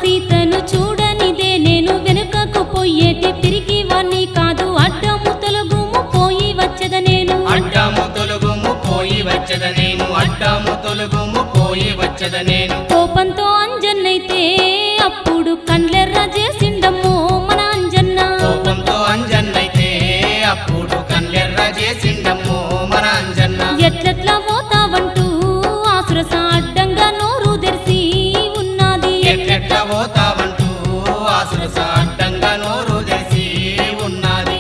సీతను చూడనిదే నేను వెనుకకు పోయేటి తిరిగి వాణ్ణి కాదు అడ్డము తొలగుము పోయి వచ్చద నేను అడ్డము తొలుగుము పోయి వచ్చద నేను అడ్డము తొలుగుము పోయి వచ్చద నేను కోపంతో అంజన్నైతే అప్పుడు కండ్లెర్ర చేసిండమ్మో మన అంజన్న కోపంతో అంజన్నైతే అప్పుడు కళ్ళెర్ర చేసిండమ్మో మన అంజన్న ఎట్లెట్లా పోతావంటూ ఆసురస అడ్డంగా నోరు తెరిసి ఉన్నది ఎట్లెట్ల పోతావంటూ ఆసురస అడ్డంగా నోరు తెరిసి ఉన్నది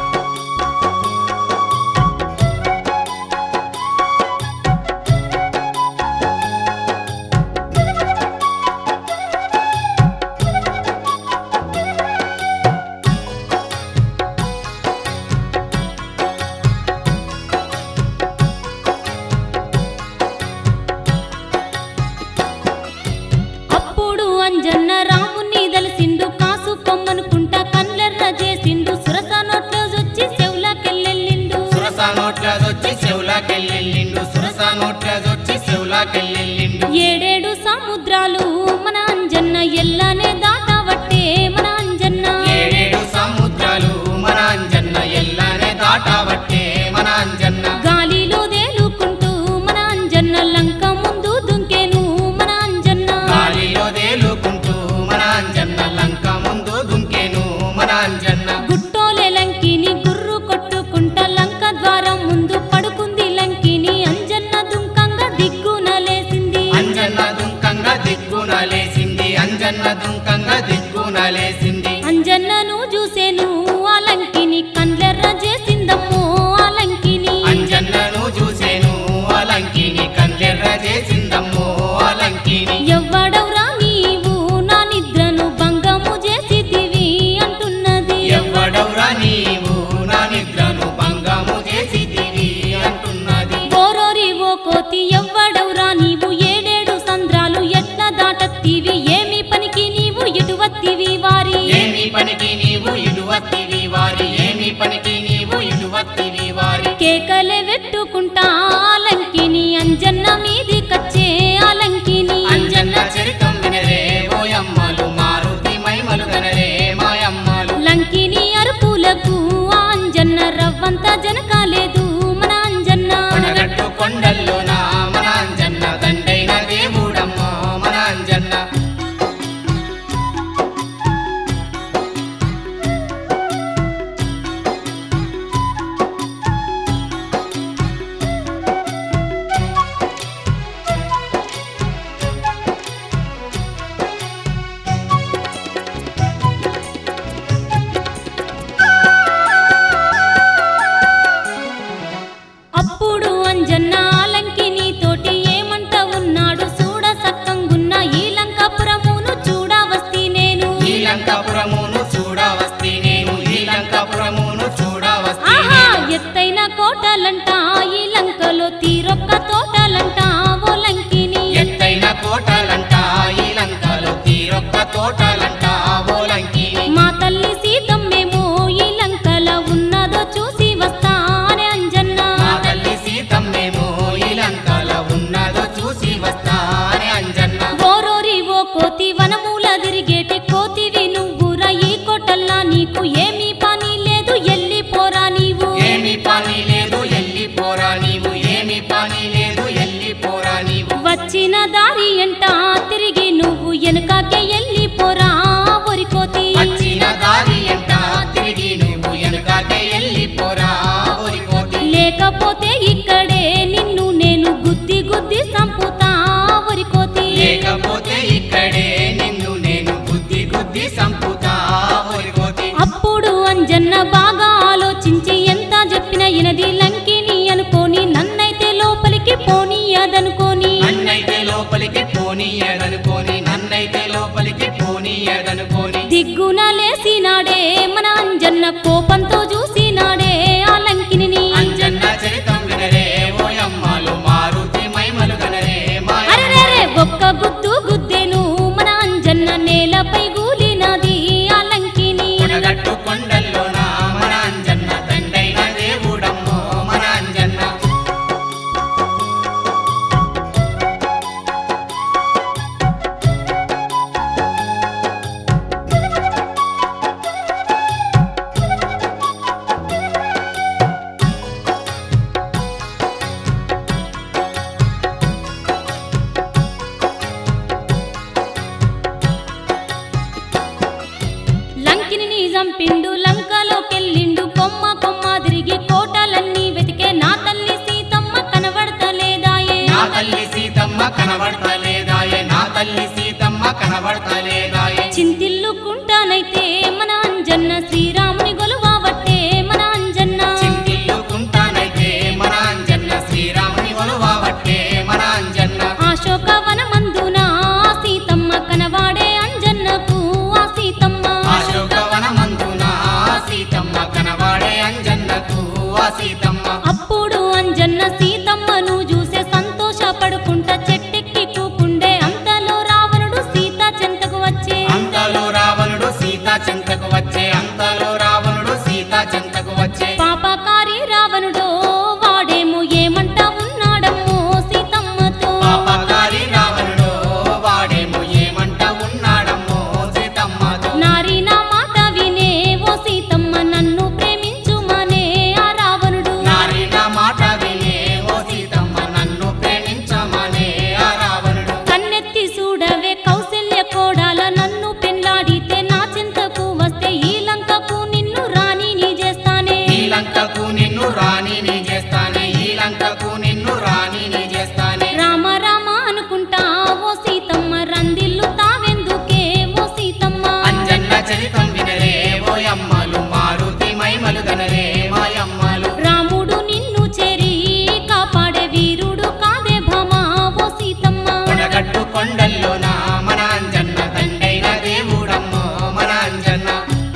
అప్పుడు అంజన్న రాముని దలిసిండు కాసు పొమ్మనుకుంటా కండ్లెర్ర చేసిండు సురస నోట్లో వచ్చి చెవులకెళ్ళెళ్ళిండు సురస నోట్లదొచ్చి చెవులాకెళ్ళిండు సురస నోట్లదొచ్చి చెవులాకెళ్ళిండు ఏడేడు సముద్రాలు మన అంజన్న ఎల్లానే దాటవట్టే మన అంజన్న ఏడేడు సముద్రాలు మన అంజన్న ఎల్లానే దాటావట్టే మన అంజన్న గాలిలో తేలుకుంటూ మన అంజన్న లంక ముందు దుంకేను మన అంజన్న గాలిలో తేలుకుంటూ మన అంజన్న లంక ముందు దుంకేను మన అంజన్న గుట్టోలే లంకిని గుర్రు కొట్టుకుంటా లంక ద్వారం ముందు పడుకుంది లంకిని అంజన్న దుంకంగా దిగ్గున లేసింది అంజన్న దుంకంగా దిక్కున లేసింది అంజన్న దుంకంగా దిక్కున లేసింది అంజన్నను చూసేను ఆ లంకిని కండ్లెర్ర చేసిందమ్మో ఆ లంకిని అంజన్నను చూసేను అలంకిని కండ్లెర్ర చేసిందమ్మో అలంకిని ఎవ్వడవురా నీవు నా నిద్రను భంగము చేసితివి అంటున్నది ఎవ్వడవురా నీవు నా నిద్రను భంగము చేసితివి అంటున్నది ఓరోరి ఓ కోతి ఎవ్వడవురా నీవు ఏడేడు సంద్రాలు ఎట్లా దాటత్తివి ఏమి పనికి నీవు ఇటువత్తివి వారి ఏమి పనికి నీవు ఇడువత్తివి వారి ఏమి పనికి నీవు ఇడువత్తివి వారి కేకలే వెట్టుకుంటా ఆలంకిని అంజన్న మీది కచ్చే ఆలంకిని అంజన్న చరితం వినరే ఓయమ్మలు మారుతి మైమలు గనరే మాయమ్మలు లంకిని అరుపులకు ఆ అంజన్న రవ్వంత జనకాలేదు మన అంజన్న కొనగట్టు కొండల్లోన మన అంజన్న దండైన దేవుడమ్మో మన అంజన్న అప్పుడు అంజన్న ఆలంకిని తోటి ఏమంట ఉన్నాడు చూడ సక్కంగున్న ఈ లంకాపురమును చూడ వస్తి నేను ఈ లంకాపురమును చూడవస్తి నేను ఈ లంకాపురమును చూడవస్తి ఆహా నేను. ఎత్తైన కోటలంట ఈ లంకలో తీరొక్క తోటలంట ఓ లంకిని ఎత్తైన కోటలంట ఈ లంకలో తీరొక్క తోటలంట ఓ లంకిని మా తల్లి సీతమ్మేమో ఈ లంకల ఉన్నదో చూసి వస్తా అని అంజన్న మా తల్లి సీతమ్మేమో ఈ లంకలో ఉన్నదో చూసి వస్తానే అంజన్న ఓరోరి ఓ కోతి వనమూల తిరిగేటి కోతివి నువ్వురా ఈ కోటల్లా నీకు ఏమీ పని లేదు ఎల్లిపోరా నీవు ఏమి పని లేదు ఎల్లిపోరా నీవు ఏమి పని లేదు ఎల్లిపోరా నీవు వచ్చిన దారి ఎంట తిరిగి నువ్వు వెనుకకే ఎల్లిపోరా ఒరి కోతి వచ్చిన దారి ఎంట తిరిగి నువ్వు వెనుకకే ఎల్లిపోరా ఓరిపోతి లేకపోతే ఇక్కడే నిన్ను నేను గుద్ది గుద్ది సంపుతా ఒరి కోతి లేకపోతే ఇక్కడే నిన్ను నేను గుద్ది గుద్ది సంపుతా ఓరిపోతి అప్పుడు అంజన్న బాగా ఆలోచించి ఎంత చెప్పిన ఇనది లంకిని అనుకోని నన్నైతే లోపలికి పోనీయదనుకోని నన్నైతే లోపలికి పోనీయడనుకోని నన్నైతే లోపలికి పోనీయడనుకోని దిగ్గున లేసినాడే మన అంజన్న కోపంతో చూసినాడే ఆ లంకిని అంజన్న చరితం వినరే ఓయమ్మలు మారుతి మైమలు గనరే మాయ అరెరెరె ఒక్క గుద్దు గుద్దెను మన అంజన్న నేలపై గూలినది ఆ లంకిని కొనగట్టు కొండల్లోన మన అంజన్న తండైన దేవుడమ్మో మన అంజన్న జంపిండు లంకలోకెళ్ళిండు కొమ్మ కొమ్మ తిరిగి కోటలన్నీ వెతికే నా తల్లి సీతమ్మ కనబడతలేదాయే నా తల్లి సీతమ్మ కనబడతలేదాయే నా తల్లి సీతమ్మ కనబడతలేదాయే చింతిల్లుకుంటానైతే మన అంజన్న శ్రీరాముని గొలువావట్టే మన అంజన్న చింతిల్లుకుంటానైతే మన అంజన్న శ్రీరాముని ఒలువబట్టే మన అంజన్న అశోకవనమందున ఆ సీతమ్మ కనవాడే అంజన్నకు ఆ సీతమ్మ అశోకవనమందున ఆ సీతమ్మ కనబడే అంజన్నకు ఆ సీతమ్మ అప్పుడు అంజన్న సీతమ్మను చూసే సంతోషపడుకుంటా చెట్టెక్కి కూకుండే అంతలో రావణుడు సీత చెంతకు వచ్చే అంతలో రావణుడు సీత చెంతకు వచ్చే అంతలో రావణుడు సీత చెంతకు వచ్చే పాపకారి రావణుడో వాడేమో ఏమంట ఉన్నాడమ్మో సీతమ్మతో పాపకారి రావణుడు వాడేమో ఏమంట ఉన్నాడమ్మో సీతమ్మతో నారి నా మాట వినే ఓ సీతమ్మ నన్ను ప్రేమించుమనే ఆ రావణుడు నారి నా మాట వినే ఓ సీతమ్మ నన్ను ప్రేమించమనే ఆ రావణుడు కన్నెత్తి చూడవే కౌశల్య కోడాల నన్ను పెండ్లాడితే నా చింతకు వస్తే ఈ లంకకు నిన్ను రాణి నీ చేస్తానే ఈ లంకకు నిన్ను రాణి నీ చేస్తానే ఈ లంకకు నిన్ను రాణి నీ చేస్తానే రామ రామ అనుకుంటా ఓ సీతమ్మ రందిల్లు తావెందుకే ఓ సీతమ్మ అంజన్న చరితం వినరే ఓయమ్మలు మారుతి మైమలు గనరే మాయమ్మలు రాముడు నిన్ను చేరి కాపాడే వీరుడు కాదే భామా ఓ సీతమ్మ కొడగట్టు కొండల్లోన మన అంజన్న తండైన దేవుడమ్మో మన అంజన్న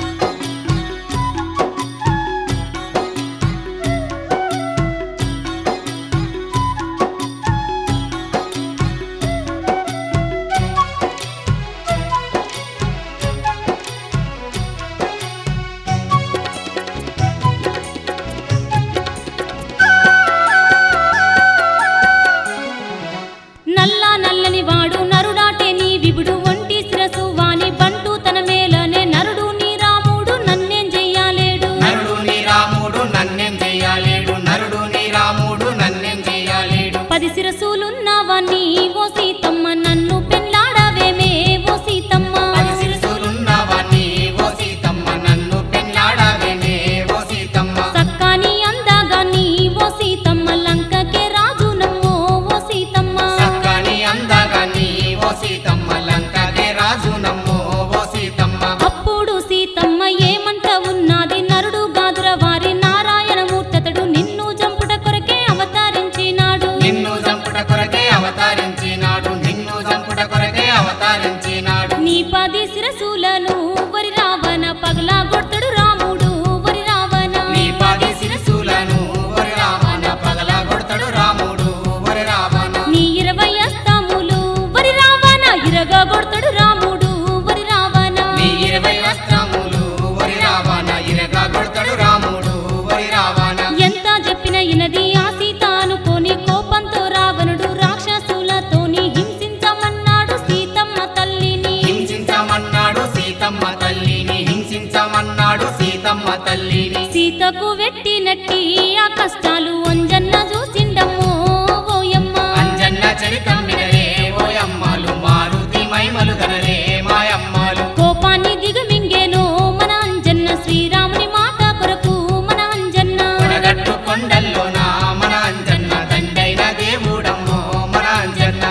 నల్ల నల్లని వాడు నరుడాటే నీ విభుడు ఒంటి శిరసు వాని బంటు తన మేలనే నరుడు నీ రాముడు నన్నేం చెయ్యాలేడు నరుడు నీ రాముడు నన్నేం చెయ్యాలేడు నరుడు నీ రాముడు నన్నేం చెయ్యాలేడు పది శిరసులున్నవన్నీ ఓ సీతమ్మ నన్ను పెళ్ళాడవేమే ఓ సీతమ్మ పది శిరసులున్నవన్నీ ఓ సీతమ్మ నన్ను పెళ్ళాడవేనే ఓ సీతమ్మ సక్కాని అందగాని ఓ సీతమ్మ లంకకే రాజు నమ్మో ఓ సీతమ్మ సక్కని అందగాని ఓ సీతమ్మ లంకకే రాజు నమ్మో ఓ సీతమ్మ అప్పుడు సీతమ్మ ఏమంట ఉన్నది నరుడు గాదుర వారి నారాయణమూర్తతడు నిన్ను జంపుట కొరకే అవతరించినాడు నిన్ను చంపుట కొరకే అవతరించినాడు నిన్ను చంపుట కొరకే అవతరించినాడు నీ పది శిరసులను వరి రావణ పగలా కొడతాడు రాముడు వరి రావణ నీ పది శిరసులను ఒరి రావణ పగల కొడతాడు రాముడు ఒరి రావణ నీ ఇరవై అస్తములు వరి రావణ ఇరగా కొడతాడు రాముడు వరి రావణ నీ ఇరవై వస్త్రములు ఒరి రావణ ఇరగా కొడతాడు రాముడు ఒరి రావణ ఎంత చెప్పిన ఇనది ఆ సీత అనుకోని కోపంతో రావణుడు రాక్షసులతోని హింసించమన్నాడు సీతమ్మ తల్లిని హింసించమన్నాడు సీతమ్మ తల్లిని హింసించమన్నాడు సీతమ్మ తల్లిని సీతకు వెట్టినట్టి ఆ కష్టాలు అంజన్న చూసిండమ్మో ఓయమ్మ అంజన్న చరితం వినరే ఓయమ్మలు మారుతి మైమలు గనరే మాయమ్మలు కోపాన్ని దిగమింగేనో మన అంజన్న శ్రీరాముని మాట కొరకు మన అంజన్న కొడగట్టు కొండల్లోన మన అంజన్న దండైన దేవుడమ్మో మన అంజన్న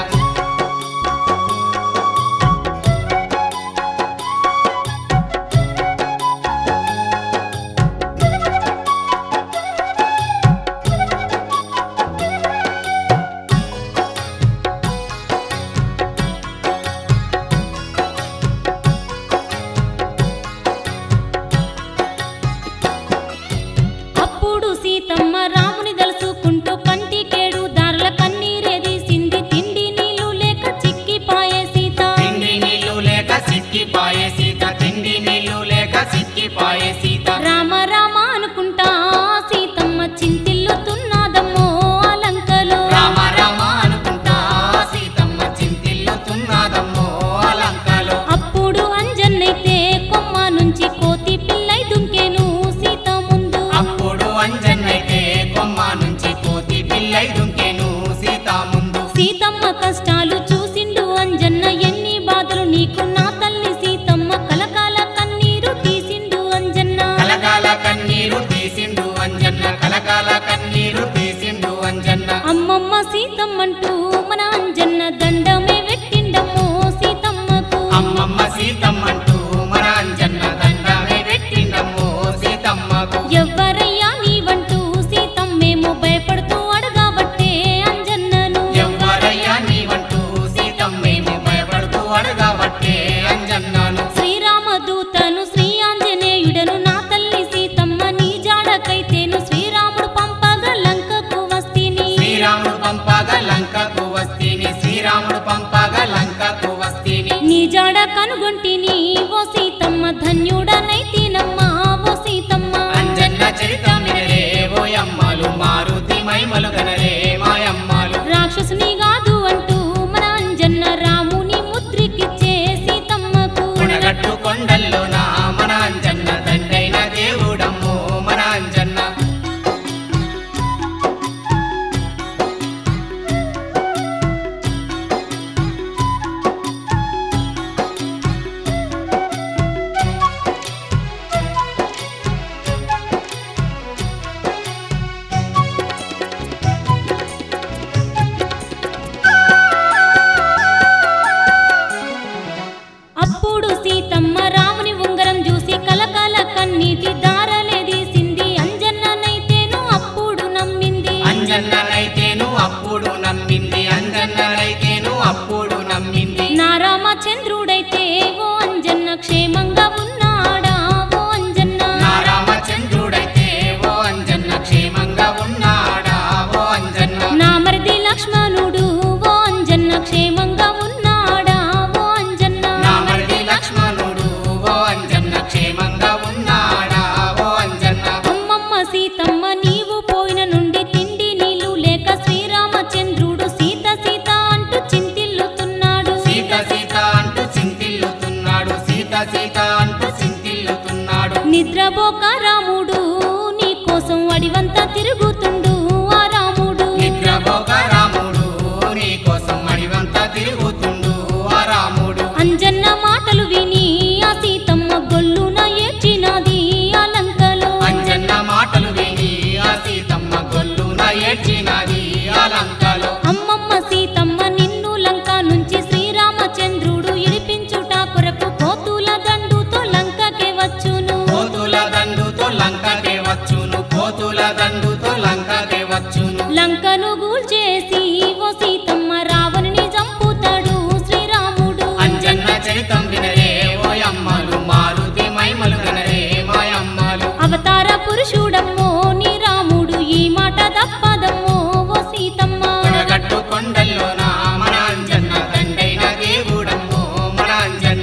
అప్పుడు సీతమ్మ రాముని దలుచుకుంటూ కంటికేడు దారుల కన్నీరేదీసింది తిండి నీళ్లు లేక చిక్కిపాయే సీత తిండి నీళ్లు లేక సిక్కిపాయే సీత తిండి నీళ్లు లేక సిక్కిపాయే సీత రామ రామ అనుకుంటా సీతమ్మ చింతిల్లుతున్నదమ్మో ఆ లంకలో రామ రామ అనుకుంటా సీతమ్మ చింతిల్లుతున్నదమ్మో అలంకలో అప్పుడు అంజన్నైతే కొమ్మ నుంచి కోతి పిల్లై దుంకెను సీత ముందు అప్పుడు అంజన్నైతే కొమ్మ నుంచి కోతి పిల్లై దుంకెను సీత ముందు సీతమ్మ కష్టాలు చూసిండు అంజన్న ఎన్ని బాధలు నీకు నా తల్లి సీతమ్మ కలకాల కన్నీరు తీసిండు సీతమ్మంటూ మన అంజన్న దండమే పెట్టిండమ్మో సీతమ్మకు అమ్మమ్మ సీతమ్మంటూ మన అంజన్న దండమే పెట్టిండమ్మో సీతమ్మకు ఎవ్వరయ్యా నీవంటూ సీతమ్మేమో భయపడుతూ అడగబట్టే అంజన్నను ఎవ్వరయ్యా నీవంటూ సీతమ్మేమో భయపడుతూ అడగబట్టే అంజన్నాను శ్రీరామదూతను శ్రీ ఆంజనేయుడను నా తల్లి సీతమ్మ నీ జాడకైతేను శ్రీరాముడు పంపగా లంకకు వస్తిని శ్రీరాముడు పంపగా లంకకు వస్తీని శ్రీరాముడు పంపగా లంకకు వస్తీని నీ జాడ కనుగొంటిని ఓ సీతమ్మ ధన్యుడనైతేనమ్మా ఓ సీతమ్మ అంజన్న చరితమినరే ఓయమ్మలు మారుతి మైమలు గనరే మాయమ్మలు రాక్షసుని కాదు అంటూ మన అంజన్న రాముని ముద్రికిచ్చే సీతమ్మకు కొనగట్టు కొండల్లో నా మన అంజన్న దండైన దేవుడమ్మో మన అంజన్న అప్పుడు సీతమ్మ రాముని ఉంగరం చూసి కలకల కన్నీటి దారలే తీసింది అంజన్ననైతేను అప్పుడు నమ్మింది అంజన్ననైతేను అప్పుడు నమ్మింది అంజన్ననైతేను అప్పుడు నమ్మింది నా రామచంద్రుడైతే ఓ అంజన్న క్షేమంగా ఉన్నాడా ఓ అంజన్న నా రామచంద్రుడైతే ఓ అంజన్న క్షేమంగా ఉన్నాడా ఓ అంజన్న నా మరిది లక్ష్మణుడు ఓ అంజన్న క్షేమంగా ఉన్నాడా ఓ అంజన్న నా మరిది లక్ష్మణుడు ఓ అంజన్న క్షేమంగా ఉన్నాడా ఓ అంజన్న అమ్మమ్మ సీతమ్మ నీవు పోయిన నుండి తిండి నీళ్లు లేక శ్రీరామచంద్రుడు సీత సీత అంటూ చింతిల్లుతున్నాడు సీత సీత అంటూ చింతిల్లుతున్నాడు సీత సీత అంటూ చింతిల్లుతున్నాడు నిద్రపోక రాముడు నీ కోసం అడివంతా తిరుగుతుండు ఆ రాముడు నిద్రపోక రాముడు నీ కోసం అడివంతా తిరుగుతుండు ఆ రాముడు అంజన్న మాటలు విని ఆ సీతమ్మ గొల్లున ఏడ్చినది ఆ లంకలో అంజన్న మాటలు విని ఆ సీతమ్మ గొల్లున ఏడ్చినది ఆ లంకలో అమ్మమ్మ సీతమ్మ నిన్ను లంక నుంచి శ్రీరామచంద్రుడు ఇడిపించుట కొరకు కోతుల దండుతో లంకకే వచ్చును కోతుల దండుతో లంకకే వచ్చును కోతుల దండుతో లంకకే వచ్చును లంకను గూల్చేసి ఓ సీతమ్మ రావణుని చంపుతాడు శ్రీరాముడు అంజన్న చరితం వినరే ఓయమ్మలు మారుతి మైమలు గనరే మాయమ్మలు అవతార పురుషుడమ్మో నీ రాముడు ఈ మాట తప్పదమ్మో ఓ సీతమ్మ కొడగట్టు కొండల్లోన మన అంజన్న దండైన దేవుడమ్మో మన అంజన్న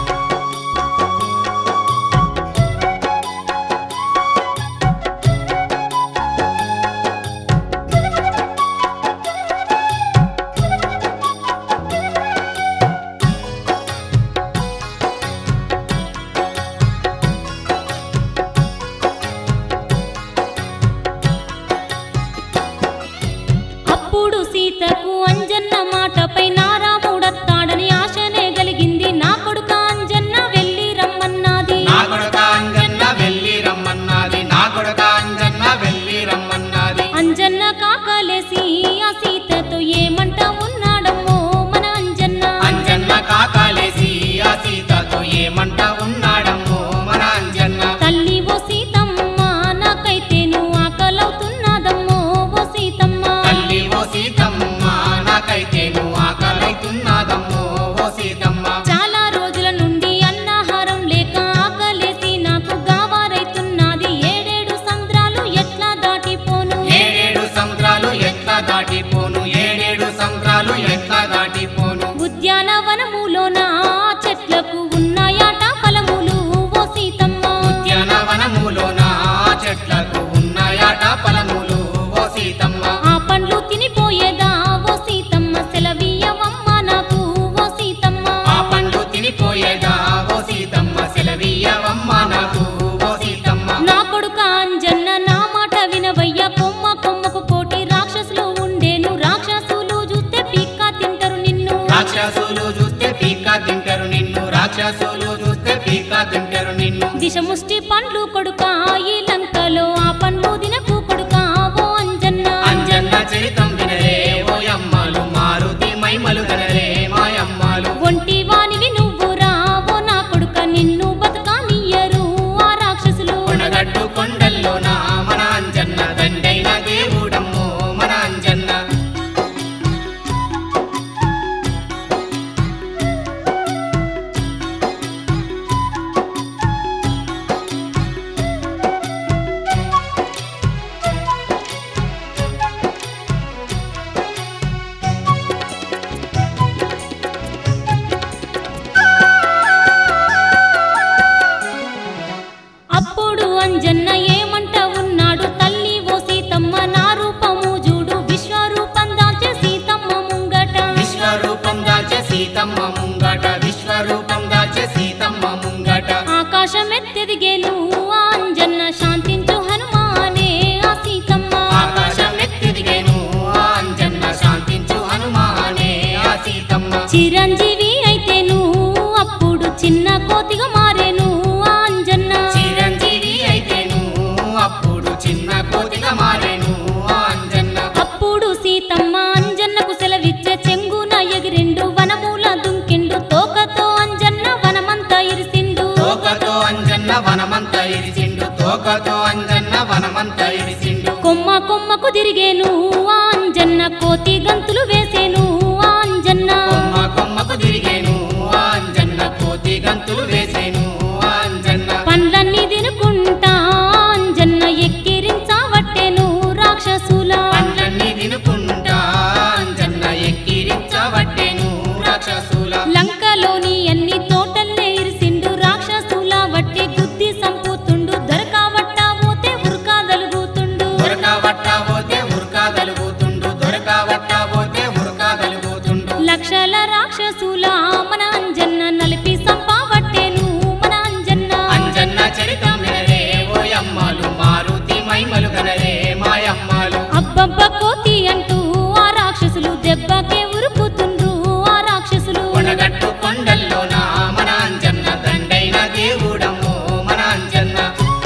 అప్పుడు సీతకు అంజన్న మాటపై నా రాముడత్తాడని ఆశనే కలిగింది నా కొడుక అంజన్న వెళ్ళి రమ్మన్నది నా కొడుక అంజన్న వెళ్ళి రమ్మన్నది నా కొడుక అంజన్న వెళ్ళి రమ్మన్నది అంజన్న కాకలేసి ఆ సీతతో ఏమంట ఉన్నాడమ్మో మన అంజన్న అంజన్న కాకాలేసి ఆ సీతతో ఏమంట ఉన్నాడమ్మో మన అంజన్న తల్లి ఓ సీతమ్మ నాకైతే నువ్వు ఆకలవుతున్నదమ్మో ఓ సీతమ్మ తల్లి ఓ సీతమ్మ నాకైతే నువ్వు ఆకలైతున్నదమ్మో ఓ సీతమ్మ చాలా రోజుల నుండి అన్నాహారం లేక ఆకలేసి నాకు గావారైతున్నది ఏడేడు సంద్రాలు ఎట్లా దాటిపోను ఏడేడు సముద్రాలు ఎట్లా దాటిపోను ఏడేడు సముద్రాలు ఎట్లా దాటిపోను ఉద్యానవనములోన చెట్లకు ఉన్నాయాట ఫలములు ఓ సీతమ్మ ఉద్యానవనములోన చెట్లకు ఉన్నాయాట ఫలములు ఓ సీతమ్మ ఆ పండ్లు తినిపోయేదా ఓ సీతమ్మ సెలవీయవమ్మ నాకు ఓ సీతమ్మ ఆ పండ్లు తినిపోయేదా ఓ సీతమ్మ సెలవీయవమ్మ నాకు ఓ సీతమ్మ నా కొడుక అంజన్న నా మాట వినవయ్య కొమ్మ కొమ్మకు కోటి రాక్షసులు ఉండేను రాక్షసులు చూస్తే పిక్క తింటారు నిన్ను రాక్షసులు చూస్తే పీక తింటారు నిన్ను రాక్షసులు చూస్తే పీక తింటారు నిన్ను దిశముష్టి పండ్లు కొడుక ఈ లంకలో ఆ పండ్లు దినకు కొడుక ఓ అంజన్న అంజన్న చరితం వినరే ఓ కోతిగా మారేను ఆ అంజన్న చిరంజీవి అయితేను అప్పుడు చిన్న కోతిగా మారేను ఆ అంజన్న అప్పుడు సీతమ్మ అంజన్నకు సెలవిచ్చే చెంగున ఎగిరిండు వనమూల దుంకిండు తోకతో అంజన్న వనమంతా ఇరిసిండు తోకతో అంజన్న వనమంతా ఇరిసిండు తోకతో అంజన్న వనమంతా ఇరిసిండు కొమ్మ కొమ్మకు తిరిగేను ఆ అంజన్న కోతి గంతులు వేసేను ఆ అంజన్న కొమ్మ కొమ్మకు తిరిగేను ఆ అంజన్న కోతి గంతులు వేసేను ఆ అంజన్న పండ్లన్నీ తినుకుంటా ఆ అంజన్న ఎక్కిరించవట్టెను రాక్షసుల పండ్లన్నీ తినుకుంటా అంజన్న ఎక్కిరించబట్టేను రాక్షసుల లంకలోని అన్ని తోటల్నే ఇరిసిండు రాక్షసుల వట్టి గుద్ది సంపుతుండు దొరకవట్ట పోతే ఉరకాదలుగుతుండు దొరకబట్ట పోతే ఉరకాదలుగుతుండు దొరకబట్ట పోతే ఉరకాదలుగుతుండు లక్షల రాక్షసుల మన అంజన్న నలిపి సంపావట్టెను మన అంజన్న అంజన్న చరితం వినరే ఓయమ్మలు మారుతి మైమలు కనరే మాయమ్మలు అబ్బబ్బ కోతి అంటూ ఆ రాక్షసులు దెబ్బకే ఉరుకుతుండ్రు ఆ రాక్షసులు కొనగట్టు కొండల్లోన మన అంజన్న దండైన దేవుడమ్మో మన అంజన్న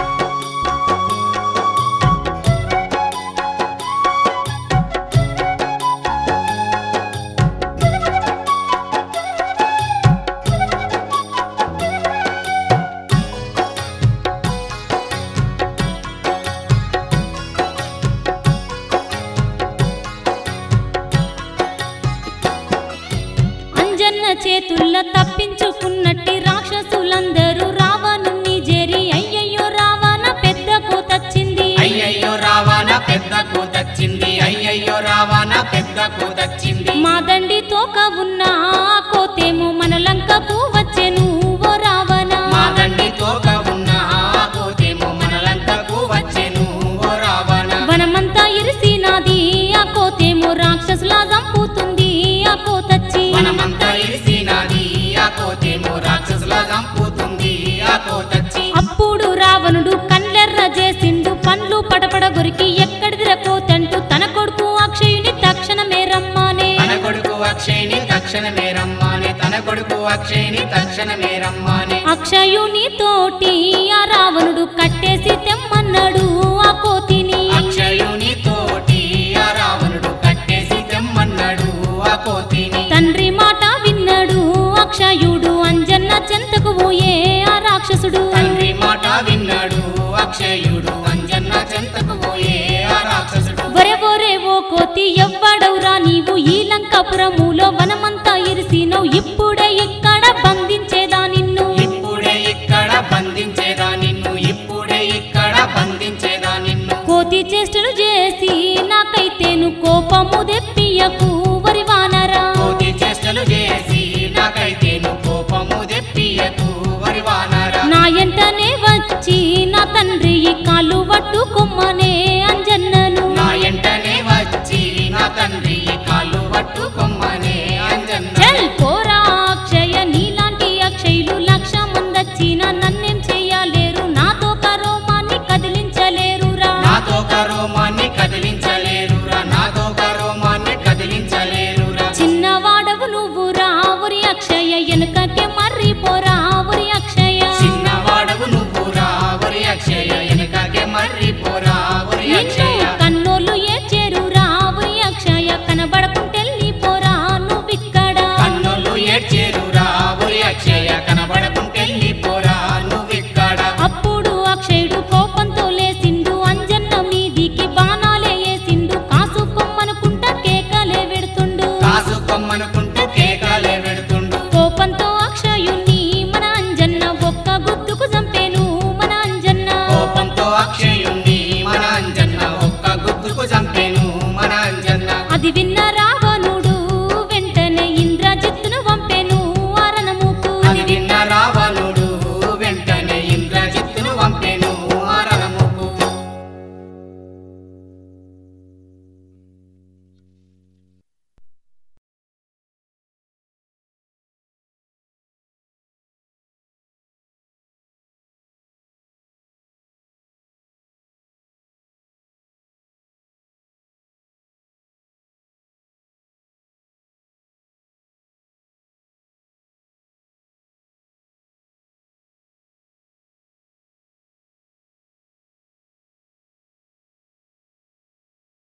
అంజన్న చేతుల్ల తప్పించుకున్నట్టి రాక్షసులందరూ రావణుని జేరి అయ్యయ్యో రావణ పెద్ద కోతచ్చింది అయ్యయ్యో రావాన పెద్ద కూతచ్చింది అయ్యయ్యో రావాన పెద్ద కూతచ్చింది మా దండి తోక ఉన్న ఆ కోతేమో మన లంకకు వచ్చెను ఓ రావణ మా దండి తోక ఉన్న ఆ కోతేమో మనలంతకు వచ్చెను ఓ రావణ వనమంతా ఇరిసినాది ఆ కోతేమో రాక్షసులా చంపుతుంది ఆ కోతచ్చి మనమంతా ఇరిసినాది ఆ కోతేమో రాక్షసుల చంపుతుంది ఆ కోతచ్చి అప్పుడు రావణుడు కళ్ళెర్ర చేసిండు పండ్లు పడపడ గురికి ఎక్కడిదిర కోతంటూ తన కొడుకు అక్షయుని తక్షణమే రమ్మానే తన కొడుకు అక్షయ్ని తక్షణమే రమ్మానే తన కొడుకు అక్షయ్ని తక్షణమే రమ్మానే అక్షయుని తోటి ఆ రావణుడు కట్టేసి తెమ్మన్నాడు ఆ కోతిని అక్షయుని తోటి ఆ రావణుడు కట్టేసి తెమ్మన్నాడు ఆ కోతిని తండ్రి మాట విన్నాడు అక్షయుడు అంజన్న చెంతకు పోయే ఆ రాక్షసుడు తండ్రి మాట విన్నాడు అక్షయుడు అంజన్న చెంతకు పోయే ఆ రాక్షసుడు ఒరే ఒరే ఓ కోతి ఎవ్వడవురా నీవు ఈ లంకాపురములో వనమంతా ఇరిసినవు ఇప్పుడే ఇక్కడ బంధించేదా నిన్ను ఇప్పుడే ఇక్కడ బంధించేదా నిన్ను ఇప్పుడే ఇక్కడ బంధించేదా నిన్ను కోతి చేష్టలు చేసి నాకైతేను కోపము తెప్పియకు వరి వానరా కోతి చేష్టలు చేసి నాకైతే నువ్వు కోపము తెప్పియకు వరివానరా నా ఎంటనే వచ్చి నా తండ్రి ఈ